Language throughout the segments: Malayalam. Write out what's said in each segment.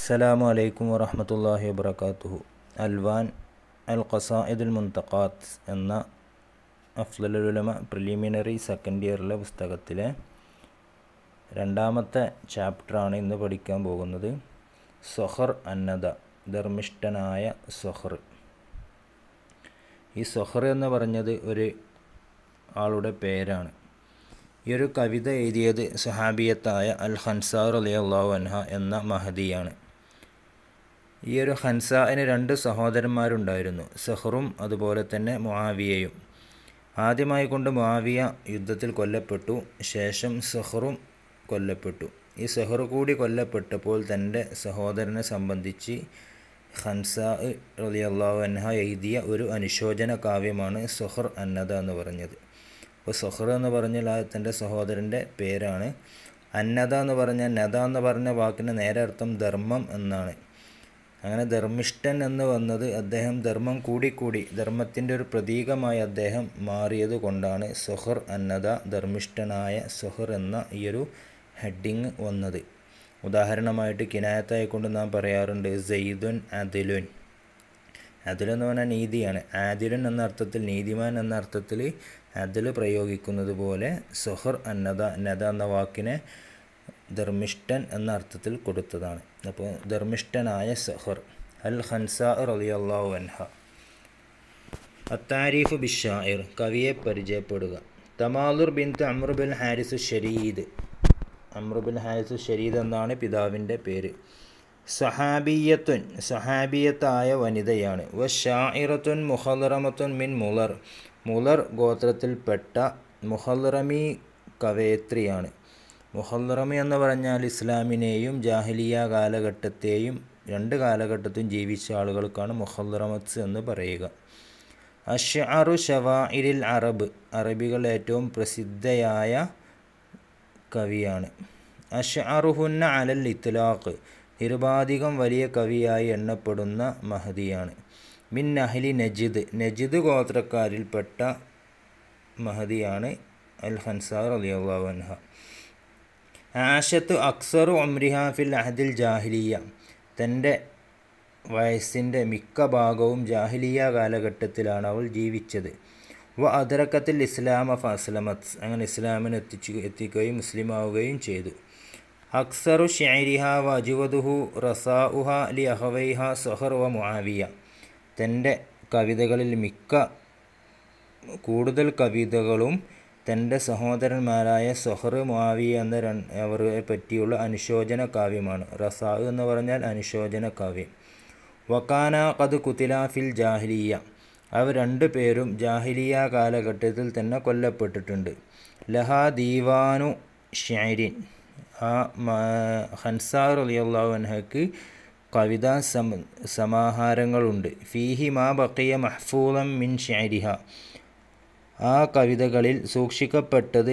അസ്സലാമു അലൈക്കും വറഹമത്തല്ലാഹി വബർക്കാത്തുഹു അൽവാൻ അൽ ഖസായിദുൽ മുന്തഖാത്ത് എന്ന അഫ്ലുലുലമ പ്രിലിമിനറി സെക്കൻഡ് ഇയറിലെ പുസ്തകത്തിലെ രണ്ടാമത്തെ ചാപ്റ്ററാണ് ഇന്ന് പഠിക്കാൻ പോകുന്നത് സൊഹർ അന്നദ ധർമ്മിഷ്ഠനായ സൊഹർ ഈ സൊഹർ എന്ന് പറഞ്ഞത് ഒരു ആളുടെ പേരാണ് ഈ ഒരു കവിത എഴുതിയത് സഹാബിയത്തായ അൽ ഹൻസാർ അലി അള്ളാഹു അൻഹ എന്ന മഹദിയാണ് ഈ ഒരു ഹൻസാന് രണ്ട് സഹോദരന്മാരുണ്ടായിരുന്നു സഹറും അതുപോലെ തന്നെ മുആവിയയും ആദ്യമായി കൊണ്ട് മുആവിയ യുദ്ധത്തിൽ കൊല്ലപ്പെട്ടു ശേഷം സഹറും കൊല്ലപ്പെട്ടു ഈ സഹർ കൂടി കൊല്ലപ്പെട്ടപ്പോൾ തൻ്റെ സഹോദരനെ സംബന്ധിച്ച് ഹൻസാ റലി അള്ളാഹു അൻഹ എഴുതിയ ഒരു അനുശോചന കാവ്യമാണ് സൊഹർ അന്നദ എന്ന് പറഞ്ഞത് അപ്പോൾ സൊഹർ എന്ന് പറഞ്ഞാൽ ആ തൻ്റെ സഹോദരൻ്റെ പേരാണ് അന്നദ എന്ന് പറഞ്ഞാൽ നദ എന്ന് പറഞ്ഞ വാക്കിൻ്റെ നേരെ അർത്ഥം ധർമ്മം എന്നാണ് അങ്ങനെ ധർമ്മിഷ്ഠൻ എന്ന് വന്നത് അദ്ദേഹം ധർമ്മം കൂടിക്കൂടി ധർമ്മത്തിൻ്റെ ഒരു പ്രതീകമായി അദ്ദേഹം മാറിയത് കൊണ്ടാണ് സൊഹർ അന്നദ ധർമ്മിഷ്ഠനായ സൊഹർ എന്ന ഈ ഒരു ഹെഡിങ് വന്നത് ഉദാഹരണമായിട്ട് കിനായത്തായി കൊണ്ട് നാം പറയാറുണ്ട് സെയ്ദുൻ അദിലുൻ അതിൽ എന്ന് പറഞ്ഞാൽ നീതിയാണ് ആദിലൻ എന്ന അർത്ഥത്തിൽ നീതിമാൻ എന്ന അർത്ഥത്തിൽ അതിൽ പ്രയോഗിക്കുന്നത് പോലെ സൊഹർ അന്നദ നദ എന്ന വാക്കിനെ ധർമ്മിഷ്ഠൻ എന്ന അർത്ഥത്തിൽ കൊടുത്തതാണ് അപ്പോൾ ധർമ്മിഷ്ഠനായ സഹർ അൽ ഹൻസാ റലി അള്ളാഹു അൻഹ അത്താരിഫ് ബിഷായിർ കവിയെ പരിചയപ്പെടുക തമാലുർ ബിൻ അമ്രുബിൻ ഹാരിസ് ഷരീദ് അമ്രുബിൻ ഹാരിസ് ഷരീദ് എന്നാണ് പിതാവിൻ്റെ പേര് സഹാബിയത്തുൻ സഹാബിയത്തായ വനിതയാണ് വ ഷായിറത്തുൻ മുഹറമത്തുൻ മിൻ മുലർ മുലർ ഗോത്രത്തിൽപ്പെട്ട മുഹറമി കവയത്രിയാണ് മുഹറമി എന്ന് പറഞ്ഞാൽ ഇസ്ലാമിനെയും ജാഹിലിയ കാലഘട്ടത്തെയും രണ്ട് കാലഘട്ടത്തും ജീവിച്ച ആളുകൾക്കാണ് മുഹറമത്ത് എന്ന് പറയുക അഷാറു ഷവാഇരിൽ അറബ് അറബികൾ ഏറ്റവും പ്രസിദ്ധയായ കവിയാണ് അഷാറുഹുന്ന അലൽ ഇത്ലാഖ് നിരുപാധികം വലിയ കവിയായി എണ്ണപ്പെടുന്ന മഹദിയാണ് മിൻ അഹ്ലി നജിദ് നജിദ് ഗോത്രക്കാരിൽപ്പെട്ട മഹദിയാണ് അൽ ഹൻസാർ അലി അൻഹ ആഷത്ത് അക്സറു അമ്രിഹ ഫിൽ അഹദിൽ ജാഹിലിയ തൻ്റെ വയസ്സിൻ്റെ മിക്ക ഭാഗവും ജാഹിലിയ കാലഘട്ടത്തിലാണ് അവൾ ജീവിച്ചത് വ അദറക്കത്തിൽ ഇസ്ലാമ ഫസ്ലമത്ത് അങ്ങനെ ഇസ്ലാമിന് എത്തിച്ചു എത്തിക്കുകയും മുസ്ലിമാവുകയും ചെയ്തു അക്സറു ഷൈരിഹ വ അജുവദുഹു റസാഉഹ ലി അഹവൈഹ സൊഹർ വ മുആവിയ തൻ്റെ കവിതകളിൽ മിക്ക കൂടുതൽ കവിതകളും തൻ്റെ സഹോദരന്മാരായ സൊഹർ മുആവിയ എന്ന അവരെ പറ്റിയുള്ള അനുശോചന കാവ്യമാണ് റസാ എന്ന് പറഞ്ഞാൽ അനുശോചന കാവ്യം വക്കാന കത് കുത്തിലാഫിൽ ജാഹിലിയ അവർ രണ്ടു പേരും ജാഹിലിയ കാലഘട്ടത്തിൽ തന്നെ കൊല്ലപ്പെട്ടിട്ടുണ്ട് ലഹ ദീവാനു ഷൈരിൻ ആ ഹൻസാർ അലിയല്ലാഹു അൻഹക്ക് കവിതാ സമ സമാഹാരങ്ങളുണ്ട് ഫീഹി മാ ബക്കിയ മഹ്ഫൂലം മിൻ ഷൈരിഹ ആ കവിതകളിൽ സൂക്ഷിക്കപ്പെട്ടത്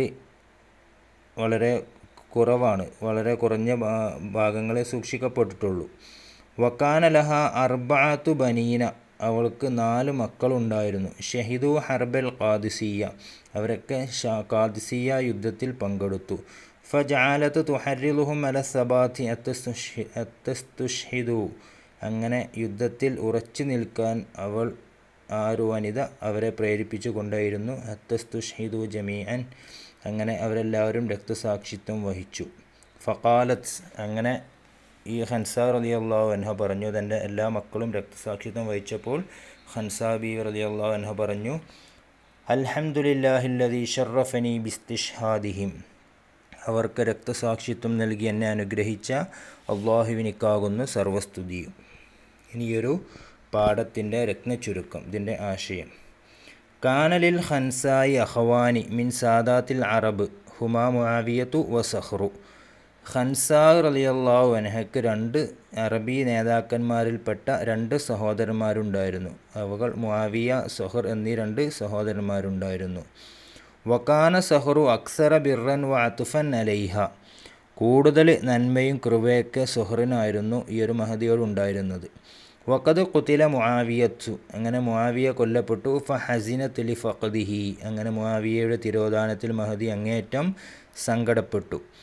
വളരെ കുറവാണ് വളരെ കുറഞ്ഞ ഭാഗങ്ങളെ സൂക്ഷിക്കപ്പെട്ടിട്ടുള്ളൂ വക്കാനലഹ അർബാത്തു ബനീന അവൾക്ക് നാല് മക്കളുണ്ടായിരുന്നു ഷഹിദു ഹർബൽ ഖാദിസിയ അവരൊക്കെ ഖാദിസിയ യുദ്ധത്തിൽ പങ്കെടുത്തു ഫജാലത്ത് തുഹരിലുഹും അല സബാത്തി അത്തസ്തുഷ്ഹിദു അങ്ങനെ യുദ്ധത്തിൽ ഉറച്ചു നിൽക്കാൻ അവൾ ആ ഒരു വനിത അവരെ പ്രേരിപ്പിച്ചു കൊണ്ടായിരുന്നു അത്തസ്തുഷ്ഹിദു ജമീഅൻ അങ്ങനെ അവരെല്ലാവരും രക്തസാക്ഷിത്വം വഹിച്ചു ഫക്കാലത്ത് അങ്ങനെ ഈ ഹൻസാർ അലി അള്ളാഹു അൻഹ പറഞ്ഞു തൻ്റെ എല്ലാ മക്കളും രക്തസാക്ഷിത്വം വഹിച്ചപ്പോൾ ഹൻസാബി അലി അള്ളാഹു അൻഹ പറഞ്ഞു അൽഹംദുലില്ലാഹില്ലതി ഷറഫനി ബിസ്തിഷ്ഹാദിഹിം അവർക്ക് രക്തസാക്ഷിത്വം നൽകി എന്നെ അനുഗ്രഹിച്ച അള്ളാഹുവിനിക്കാകുന്നു സർവസ്തുതിയും ഇനിയൊരു പാഠത്തിൻ്റെ രത്നച്ചുരുക്കം ഇതിൻ്റെ ആശയം കാനലിൽ ഹൻസായി അഹ്വാനി മിൻ സാദാത്തിൽ അറബ് ഹുമാ മുആവിയത്തു വ സഹ്റു ഖൻസാർ അലിയല്ലാഹു അനഹയ്ക്ക് രണ്ട് അറബി നേതാക്കന്മാരിൽപ്പെട്ട രണ്ട് സഹോദരന്മാരുണ്ടായിരുന്നു അവകൾ മുആവിയ സൊഹർ എന്നീ രണ്ട് സഹോദരന്മാരുണ്ടായിരുന്നു വക്കാന സഹറു അക്സറ ബിർറൻ വ അത്തുഫൻ അലൈഹ കൂടുതൽ നന്മയും കൃപയൊക്കെ സൊഹറിനായിരുന്നു ഈ ഒരു മഹദിയോട് ഉണ്ടായിരുന്നത് വക്കത് കുത്തില മുആവിയത്തു അങ്ങനെ മുആവിയ കൊല്ലപ്പെട്ടു ഫ ഹസിനത്തുലി ഫഖദിഹി അങ്ങനെ മുആവിയയുടെ തിരോധാനത്തിൽ മഹദി അങ്ങേയറ്റം സങ്കടപ്പെട്ടു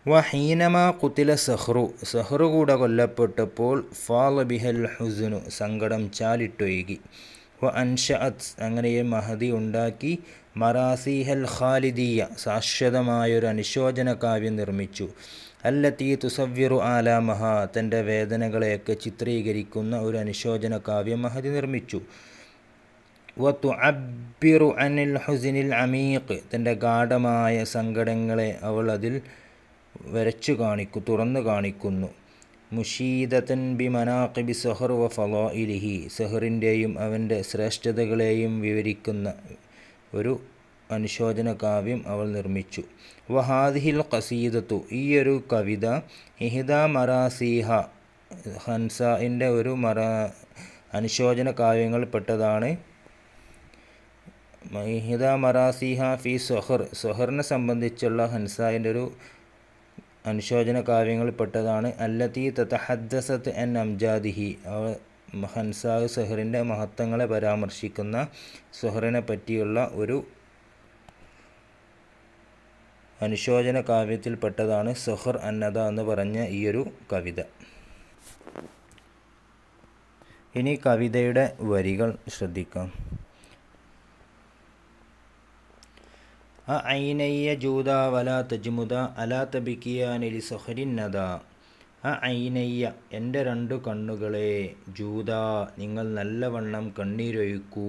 വഹീനമ കുത്തില സഹ്റു സഹ്റു കൂടെ കൊല്ലപ്പെട്ടപ്പോൾ ഫാല ബിഹൽ ഹുസുനു സങ്കടം ചാലിട്ടൊഴുകി വ അൻഷഅത്ത് അങ്ങനെ ഈ മഹദി ഉണ്ടാക്കി മറാസിഹൽ ഖാലിദിയ ശാശ്വതമായൊരു അനുശോചന കാവ്യം നിർമ്മിച്ചു അല്ലത്തീ തുസവ്വിറു ആലാമഹ തൻ്റെ വേദനകളെയൊക്കെ ചിത്രീകരിക്കുന്ന ഒരു അനുശോചന കാവ്യം മഹദി നിർമ്മിച്ചു വത്തുഅബ്ബിറു അനിൽ ഹുസിനിൽ അമീഖ് തൻ്റെ ഗാഠമായ സങ്കടങ്ങളെ അവൾ അതിൽ വരച്ചു കാണിക്കു തുറന്നു കാണിക്കുന്നു മുഷീദത്തൻ ബി മനാഖിബി സഹർ വ ഫലാഇലിഹി സഹറിൻ്റെയും അവൻ്റെ ശ്രേഷ്ഠതകളെയും വിവരിക്കുന്ന ഒരു അനുശോചന കാവ്യം അവൾ നിർമ്മിച്ചു വഹാദിഹിൽ ഖസീദത്തു ഈ ഒരു കവിത ഇഹിദ മറാസീഹ ഹൻസായിൻ്റെ ഒരു മറ അനുശോചന കാവ്യങ്ങളിൽപ്പെട്ടതാണ് ഇഹിദ മറാസീഹ ഫി സൊഹർ സൊഹറിനെ സംബന്ധിച്ചുള്ള ഹൻസായിൻ്റെ ഒരു അനുശോചന കാവ്യങ്ങളിൽപ്പെട്ടതാണ് അല്ലത്തി തത്തഹദ്സത്ത് എൻ അംജാദിഹി അവ ഹൻസാഹ് സെഹറിൻ്റെ മഹത്വങ്ങളെ പരാമർശിക്കുന്ന സുഹറിനെ പറ്റിയുള്ള ഒരു അനുശോചന കാവ്യത്തിൽപ്പെട്ടതാണ് സുഹർ അന്നദ എന്ന് പറഞ്ഞ ഈയൊരു കവിത ഇനി കവിതയുടെ വരികൾ ശ്രദ്ധിക്കാം അ ഐനയ്യ ജൂത വലാ തജ്മുദ അലാ തബിക്കിയാനിലി സൊഹരിന്നത അ ഐനയ്യ എൻ്റെ രണ്ടു കണ്ണുകളെ ജൂത നിങ്ങൾ നല്ലവണ്ണം കണ്ണീരൊഴുക്കൂ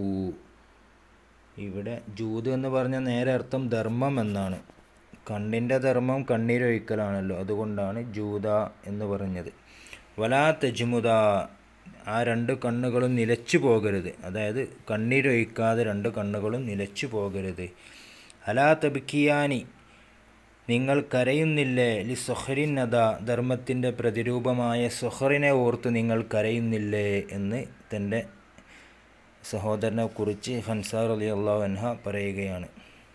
ഇവിടെ ജൂത് എന്ന് പറഞ്ഞ നേരെ അർത്ഥം ധർമ്മം എന്നാണ് കണ്ണിൻ്റെ ധർമ്മം കണ്ണീരൊഴുക്കലാണല്ലോ അതുകൊണ്ടാണ് ജൂത എന്ന് പറഞ്ഞത് വലാ തജ്മുദ ആ രണ്ട് കണ്ണുകളും നിലച്ചു പോകരുത് അതായത് കണ്ണീരൊഴിക്കാതെ രണ്ട് കണ്ണുകളും നിലച്ചു പോകരുത് അലാ തബിക്കിയാനി നിങ്ങൾ കരയുന്നില്ലേ ലി സൊഹറിനത ധർമ്മത്തിൻ്റെ പ്രതിരൂപമായ സൊഹറിനെ ഓർത്ത് നിങ്ങൾ കരയുന്നില്ലേ എന്ന് തൻ്റെ സഹോദരനെ കുറിച്ച് ഹൻസാർ അലി അള്ളാഹു അൻഹ പറയുകയാണ്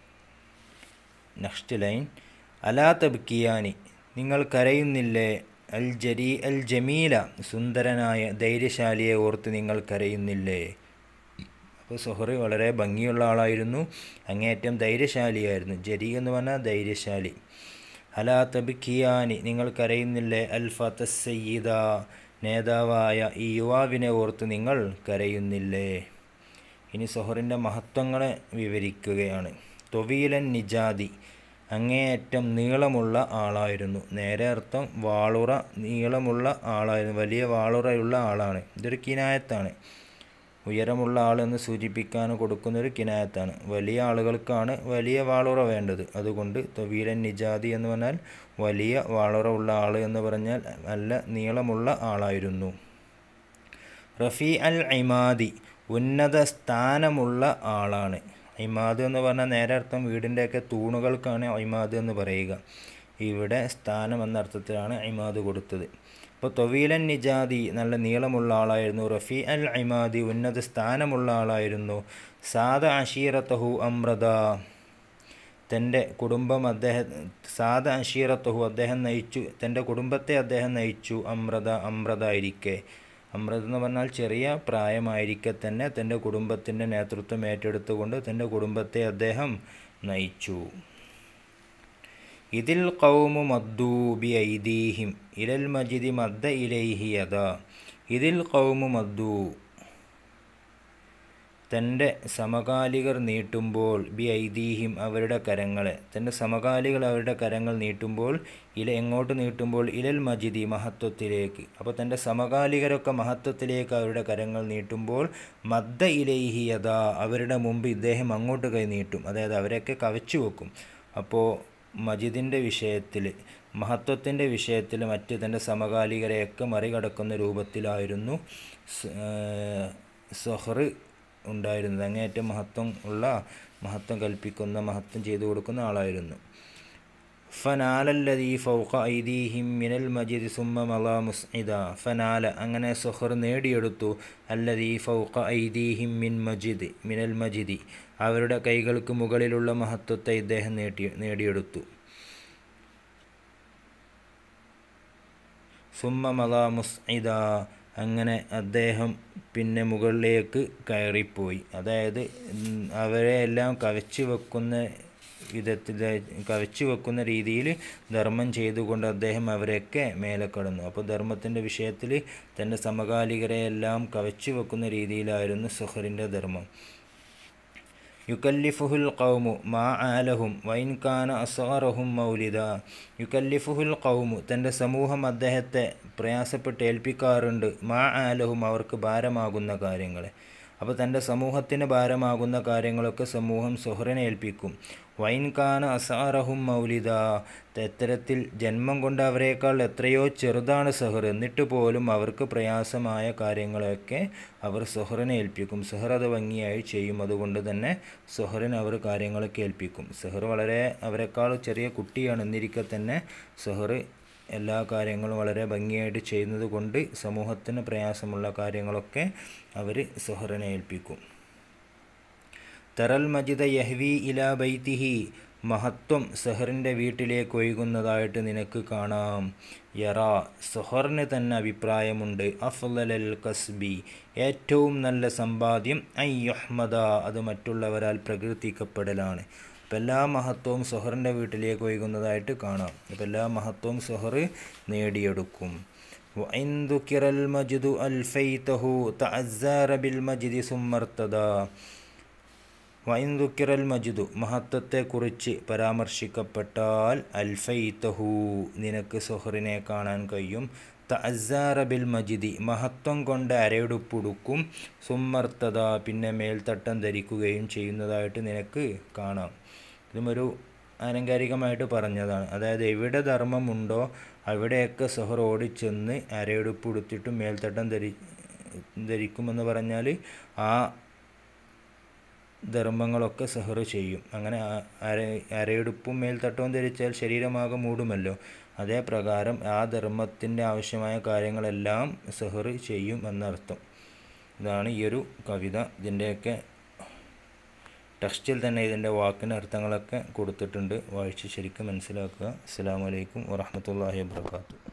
നെക്സ്റ്റ് ലൈൻ അലാ തബ്കിയാനി നിങ്ങൾ കരയുന്നില്ലേ അൽ ജരി അൽ ജമീല സുന്ദരനായ ധൈര്യശാലിയെ ഓർത്ത് നിങ്ങൾ കരയുന്നില്ലേ അപ്പോൾ സുഹറി വളരെ ഭംഗിയുള്ള ആളായിരുന്നു അങ്ങേയറ്റം ധൈര്യശാലിയായിരുന്നു ജരി എന്ന് പറഞ്ഞാൽ ധൈര്യശാലി അലാ തബ്കിയാനി നിങ്ങൾ കരയുന്നില്ലേ അൽ ഫത്ത സയ്യിദ നേതാവായ ഈ യുവാവിനെ ഓർത്ത് നിങ്ങൾ കരയുന്നില്ലേ ഇനി സുഹറിൻ്റെ മഹത്വങ്ങളെ വിവരിക്കുകയാണ് തൊവീലൻ നിജാദി അങ്ങേയറ്റം നീളമുള്ള ആളായിരുന്നു നേരെ അർത്ഥം വാളുറ നീളമുള്ള ആളായിരുന്നു വലിയ വാളുറയുള്ള ആളാണ് ഇതൊരു കിനായത്താണ് ഉയരമുള്ള ആളെന്ന് സൂചിപ്പിക്കാൻ കൊടുക്കുന്ന ഒരു കിനായത്താണ് വലിയ ആളുകൾക്കാണ് വലിയ വാളുറ വേണ്ടത് അതുകൊണ്ട് തൊവീലൻ നിജാദി എന്ന് പറഞ്ഞാൽ വലിയ വാളുറ ഉള്ള ആൾ എന്ന് പറഞ്ഞാൽ നല്ല നീളമുള്ള ആളായിരുന്നു റഫി അൽ ഇമാദി ഉന്നത സ്ഥാനമുള്ള ആളാണ് ഇമാദ് എന്ന് പറഞ്ഞാൽ നേരെ അർത്ഥം വീടിൻ്റെയൊക്കെ തൂണുകൾക്കാണ് ഇമാദ് എന്ന് പറയുക ഇവിടെ സ്ഥാനം എന്ന അർത്ഥത്തിലാണ് ഇമാദ് കൊടുത്തത് അപ്പോൾ തൊവീലൻ നിജാദി നല്ല നീളമുള്ള ആളായിരുന്നു റഫി അൽ ഇമാദി ഉന്നത സ്ഥാനമുള്ള ആളായിരുന്നു സാദ അഷീറത്തഹു അമ്രത തൻ്റെ കുടുംബം അദ്ദേഹം സാദ അഷീറത്തഹു അദ്ദേഹം നയിച്ചു തൻ്റെ കുടുംബത്തെ അദ്ദേഹം നയിച്ചു അമ്രത അമ്രത ആയിരിക്കെ അമൃത് എന്ന് പറഞ്ഞാൽ ചെറിയ പ്രായമായിരിക്കെ തന്നെ തൻ്റെ കുടുംബത്തിൻ്റെ നേതൃത്വം ഏറ്റെടുത്തുകൊണ്ട് തൻ്റെ കുടുംബത്തെ അദ്ദേഹം നയിച്ചു ഇതിൽ കൗമു മദ്ദൂ ബി ഐദീഹിം ഇലൽ മജിദി മദ്ദ ഇലൈഹി യഥ ഇതിൽ കൗമു മദ്ദൂ തൻ്റെ സമകാലികർ നീട്ടുമ്പോൾ ബി ഐദീഹിം അവരുടെ കരങ്ങളെ തൻ്റെ സമകാലികൾ അവരുടെ കരങ്ങൾ നീട്ടുമ്പോൾ ഇല എങ്ങോട്ട് നീട്ടുമ്പോൾ ഇലൽ മജിദി മഹത്വത്തിലേക്ക് അപ്പോൾ തൻ്റെ സമകാലികരൊക്കെ മഹത്വത്തിലേക്ക് അവരുടെ കരങ്ങൾ നീട്ടുമ്പോൾ മദ്ദ ഇലൈഹി യഥാ അവരുടെ മുമ്പ് ഇദ്ദേഹം അങ്ങോട്ട് കൈ നീട്ടും അതായത് അവരെയൊക്കെ കവച്ചു വെക്കും അപ്പോൾ മജിദിൻ്റെ വിഷയത്തിൽ മഹത്വത്തിൻ്റെ വിഷയത്തിൽ മറ്റ് തൻ്റെ സമകാലികരെയൊക്കെ മറികടക്കുന്ന രൂപത്തിലായിരുന്നു സൊഹർ ഉണ്ടായിരുന്നത് അങ്ങേയറ്റം മഹത്വം ഉള്ള മഹത്വം കൽപ്പിക്കുന്ന മഹത്വം ചെയ്തു കൊടുക്കുന്ന ആളായിരുന്നു ഫനാലല്ലതീ ഫൗഖ ഐദീഹിം മിനൽ മജിദ് സുമ്മ മലാ മുസ്ഇദ ഫനാല അങ്ങനെ സുഹർ നേടിയെടുത്തു അല്ലതീ ഫൗഖ ഐദീഹിം മിൻ മജിദ് മിനൽ മജിദി അവരുടെ കൈകൾക്ക് മുകളിലുള്ള മഹത്വത്തെ ഇദ്ദേഹം നേടി നേടിയെടുത്തു സുമ്മ മലാ മുസ്ഇദ അങ്ങനെ അദ്ദേഹം പിന്നെ മുകളിലേക്ക് കയറിപ്പോയി അതായത് അവരെ എല്ലാം കവച്ചു വെക്കുന്ന വിധത്തിൽ കവച്ചു വെക്കുന്ന രീതിയിൽ ധർമ്മം ചെയ്തുകൊണ്ട് അദ്ദേഹം അവരെയൊക്കെ മേലെ കടന്നു അപ്പോൾ ധർമ്മത്തിൻ്റെ വിഷയത്തിൽ തൻ്റെ സമകാലികരെയെല്ലാം കവച്ചു വെക്കുന്ന രീതിയിലായിരുന്നു സുഹറിൻ്റെ ധർമ്മം യുക്കല്ലിഫുഹുൽ കൗമു മാ ആലഹും വൈൻ കാന അസാറഹും മൗലിദ യുക്കല്ലിഫുഹുൽ കൗമു തൻ്റെ സമൂഹം അദ്ദേഹത്തെ പ്രയാസപ്പെട്ട് ഏൽപ്പിക്കാറുണ്ട് മാ ആലഹും അവർക്ക് ഭാരമാകുന്ന കാര്യങ്ങളെ അപ്പോൾ തൻ്റെ സമൂഹത്തിന് ഭാരമാകുന്ന കാര്യങ്ങളൊക്കെ സമൂഹം സുഹറിനെ ഏൽപ്പിക്കും വൈൻകാന അസാറഹും മൗലിദ ഇത്തരത്തിൽ ജന്മം കൊണ്ട് അവരെക്കാൾ എത്രയോ ചെറുതാണ് സഹർ എന്നിട്ട് പോലും അവർക്ക് പ്രയാസമായ കാര്യങ്ങളൊക്കെ അവർ സുഹറിനെ ഏൽപ്പിക്കും സുഹർ അത് ഭംഗിയായി ചെയ്യും അതുകൊണ്ട് തന്നെ സുഹറിന് അവർ കാര്യങ്ങളൊക്കെ ഏൽപ്പിക്കും സുഹർ വളരെ അവരെക്കാൾ ചെറിയ കുട്ടിയാണ് എന്നിരിക്കെ തന്നെ സുഹർ എല്ലാ കാര്യങ്ങളും വളരെ ഭംഗിയായിട്ട് ചെയ്യുന്നത് കൊണ്ട് സമൂഹത്തിന് പ്രയാസമുള്ള കാര്യങ്ങളൊക്കെ അവർ സുഹറിനെ ഏൽപ്പിക്കും തറൽ മജിദ യഹ്വി ഇലാ ബൈത്തിഹി മഹത്വം സെഹറിൻ്റെ വീട്ടിലേക്ക് ഒഴുകുന്നതായിട്ട് നിനക്ക് കാണാം യറ സുഹറിന് തന്നെ അഭിപ്രായമുണ്ട് അഫ്ലൽ കസ്ബി ഏറ്റവും നല്ല സമ്പാദ്യം ഐ യഹ്മദ അത് മറ്റുള്ളവരാൽ പ്രകീർത്തിക്കപ്പെടലാണ് അപ്പം എല്ലാ മഹത്വവും സുഹറിൻ്റെ വീട്ടിലേക്ക് ഒഴുകുന്നതായിട്ട് കാണാം അപ്പം എല്ലാ മഹത്വവും സുഹർ നേടിയെടുക്കും وإن ذكر المجد ألفيته تعزار بالمجد ثم ارتدى വൈൻ ദുക്കിറൽ മജിദു മഹത്വത്തെക്കുറിച്ച് പരാമർശിക്കപ്പെട്ടാൽ അൽഫൈത്തഹു നിനക്ക് സുഹറിനെ കാണാൻ കഴിയും തഅസാറ ബിൽ മജിദി മഹത്വം കൊണ്ട് അരയെടുപ്പുടുക്കും സുമ്മർത്തത പിന്നെ മേൽത്തട്ടം ധരിക്കുകയും ചെയ്യുന്നതായിട്ട് നിനക്ക് കാണാം ഇതും ഒരു ആലങ്കാരികമായിട്ട് പറഞ്ഞതാണ് അതായത് എവിടെ ധർമ്മമുണ്ടോ അവിടെയൊക്കെ സുഹർ ഓടിച്ചെന്ന് അരയെടുപ്പുടുത്തിട്ട് മേൽത്തട്ടം ധരി ധരിക്കുമെന്ന് പറഞ്ഞാൽ ആ ധർമ്മങ്ങളൊക്കെ സെഹർ ചെയ്യും അങ്ങനെ അര അരയെടുപ്പും മേൽത്തട്ടവും ധരിച്ചാൽ ശരീരമാകെ മൂടുമല്ലോ അതേ പ്രകാരം ആ ധർമ്മത്തിൻ്റെ ആവശ്യമായ കാര്യങ്ങളെല്ലാം സെഹർ ചെയ്യും എന്നർത്ഥം ഇതാണ് ഈ ഒരു കവിത ഇതിൻ്റെയൊക്കെ ടെക്സ്റ്റിൽ തന്നെ ഇതിൻ്റെ വാക്കിൻ്റെ അർത്ഥങ്ങളൊക്കെ കൊടുത്തിട്ടുണ്ട് വായിച്ച് ശരിക്കും മനസ്സിലാക്കുക അസ്സാം വലൈക്കും വാഹമത്തല്ലാഹി വാത്തു